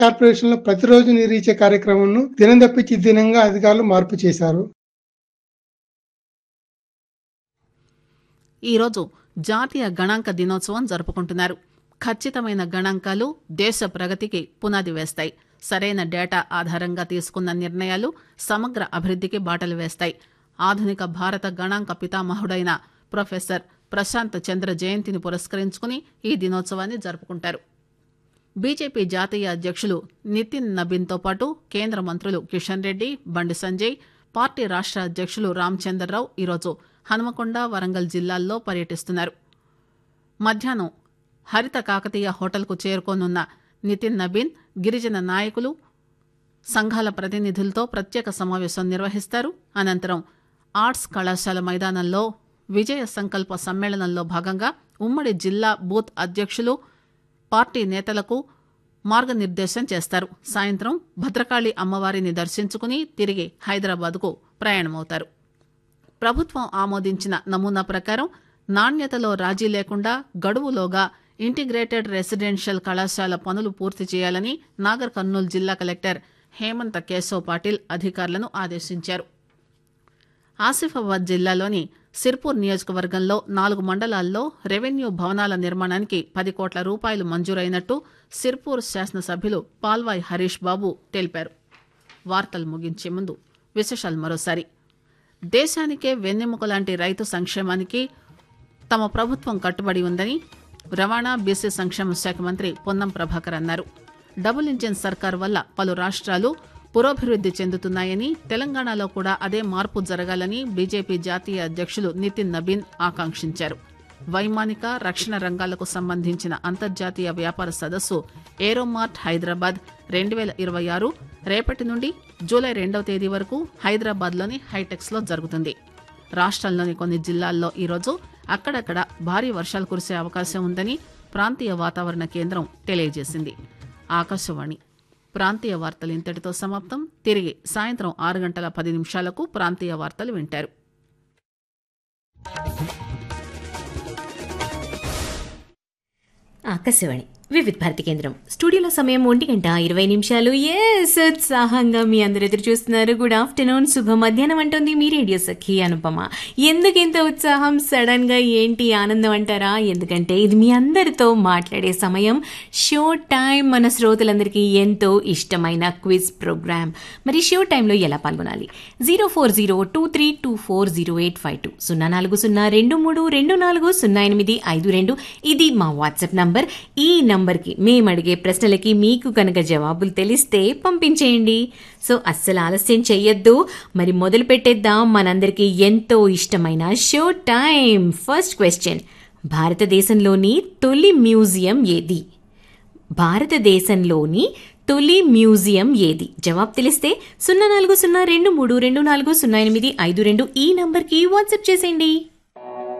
corporation లో ప్రతిరోజు నీరు ఇచ్చే కార్యక్రమంను దినం తప్పించి దినంగా అధికారులు మార్పు చేశారు ఈరోజు జాతీయ గణాంక దినోత్సవం జరుపుకుంటున్నారు ఖచ్చితమైన గణాంకాలు దేశ ప్రగతికి పునాది వేస్తాయి సరైన డేటా ఆధారంగా తీసుకున్న నిర్ణయాలు సమగ్ర అభివృద్ధికి బాటలు వేస్తాయి ఆధునిక భారత గణాంక పితామహుడైన ప్రొఫెసర్ ప్రశాంత్ చంద్ర జయంతిని పురస్కరించుకుని ఈ దినోత్సవాన్ని జరుపుకుంటారు బీజేపీ జాతీయ అధ్యక్షులు నితిన్ నబీన్తో పాటు కేంద్ర మంత్రులు కిషన్ రెడ్డి బండి సంజయ్ పార్టీ రాష్ట్ర అధ్యక్షులు రామచందర్రావు ఈరోజు హనుమకొండ వరంగల్ జిల్లాల్లో పర్యటిస్తున్నారు మధ్యాహ్నం హరిత కాకతీయ హోటల్కు చేరుకోనున్న నితిన్ నబీన్ గిరిజన నాయకులు సంఘాల ప్రతినిధులతో ప్రత్యేక సమావేశం నిర్వహిస్తారు అనంతరం ఆర్ట్స్ కళాశాల మైదానంలో విజయ సంకల్ప సమ్మేళనంలో భాగంగా ఉమ్మడి జిల్లా బూత్ అధ్యక్షులు పార్టీ నేతలకు మార్గనిర్దేశం చేస్తారు సాయంత్రం భద్రకాళి అమ్మవారిని దర్శించుకుని తిరిగి హైదరాబాద్కు ప్రయాణమవుతారు ప్రభుత్వం ఆమోదించిన నమూనా ప్రకారం నాణ్యతలో రాజీ లేకుండా గడువులోగా ఇంటిగ్రేటెడ్ రెసిడెన్షియల్ కళాశాల పనులు పూర్తి చేయాలని నాగర్ కర్నూలు జిల్లా కలెక్టర్ హేమంత్ కేశవ్ పాటిల్ అధికారులను ఆదేశించారు ఆసిఫాబాద్ జిల్లాలోని సిర్పూర్ నియోజకవర్గంలో నాలుగు మండలాల్లో రెవెన్యూ భవనాల నిర్మాణానికి పది కోట్ల రూపాయలు మంజూరైనట్టు సిర్పూర్ శాసనసభ్యులు పాల్వాయ్ హరీష్ బాబు తెలిపారు వార్తలు ముగించే ముందు విశేషాలు మరోసారి దేశానికే వెన్నెముక లాంటి రైతు సంక్షేమానికి తమ ప్రభుత్వం కట్టుబడి ఉందని రవాణా బీసీ సంక్షేమ శాఖ మంత్రి పొన్నం ప్రభాకర్ అన్నారు డబుల్ ఇంజిన్ సర్కార్ వల్ల పలు రాష్ట్రాలు పురోభివృద్ది చెందుతున్నాయని తెలంగాణలో కూడా అదే మార్పు జరగాలని బీజేపీ జాతీయ అధ్యక్షులు నితిన్ నబీన్ ఆకాంక్షించారు వైమానిక రక్షణ రంగాలకు సంబంధించిన అంతర్జాతీయ వ్యాపార సదస్సు ఏరోమార్ట్ హైదరాబాద్ రెండు వేల ఇరవై ఆరు రేపటి నుండి జూలై రెండవ తేదీ వరకు హైదరాబాద్లోని హైటెక్స్లో జరుగుతుంది రాష్ట్రంలోని కొన్ని జిల్లాల్లో ఈరోజు అక్కడక్కడ భారీ వర్షాలు కురిసే అవకాశం ఉందని ప్రాంతీయ వాతావరణ కేంద్రం తెలియజేసింది ఆకాశవాణి ప్రాంతీయ వార్తలు ఇంతటితో సమాప్తం తిరిగి సాయంత్రం ఆరు గంటల పది నిమిషాలకు ప్రాంతీయ వార్తలు వింటారు ఆకాశవాణి వివిధ భారతి కేంద్రం స్టూడియోలో సమయం ఒంటి గంట ఇరవై నిమిషాలు ఎస్ ఉత్సాహంగా మీ అందరు ఎదురు చూస్తున్నారు గుడ్ ఆఫ్టర్నూన్ శుభ మధ్యాహ్నం అంటుంది మీ రేడియో సఖి అనుపమ ఎందుకు ఇంత ఉత్సాహం సడన్ గా ఏంటి ఆనందం అంటారా ఎందుకంటే ఇది మీ అందరితో మాట్లాడే సమయం షో టైం మన శ్రోతలందరికీ ఎంతో ఇష్టమైన క్విజ్ ప్రోగ్రామ్ మరి షో టైంలో ఎలా పాల్గొనాలి zero four zero two three two four zero eight five two సున్నా నాలుగు సున్నా రెండు మూడు రెండు నాలుగు సున్నా ఎనిమిది ఐదు రెండు ఇది మా వాట్సాప్ నంబర్ ఈ నంబర్కి మేము అడిగే ప్రశ్నలకి మీకు కనుక జవాబులు తెలిస్తే పంపించేయండి సో అస్సలు ఆలస్యం చెయ్యొద్దు మరి మొదలు పెట్టేద్దాం మనందరికీ ఎంతో ఇష్టమైన షో టైం ఫస్ట్ క్వశ్చన్ భారతదేశంలోని తొలి మ్యూజియం ఏది భారతదేశంలోని తొలి మ్యూజియం ఏది జవాబు తెలిస్తే సున్నా నాలుగు సున్నా రెండు మూడు రెండు నాలుగు సున్నా ఎనిమిది ఐదు రెండు ఈ నంబర్కి వాట్సాప్ చేసేయండి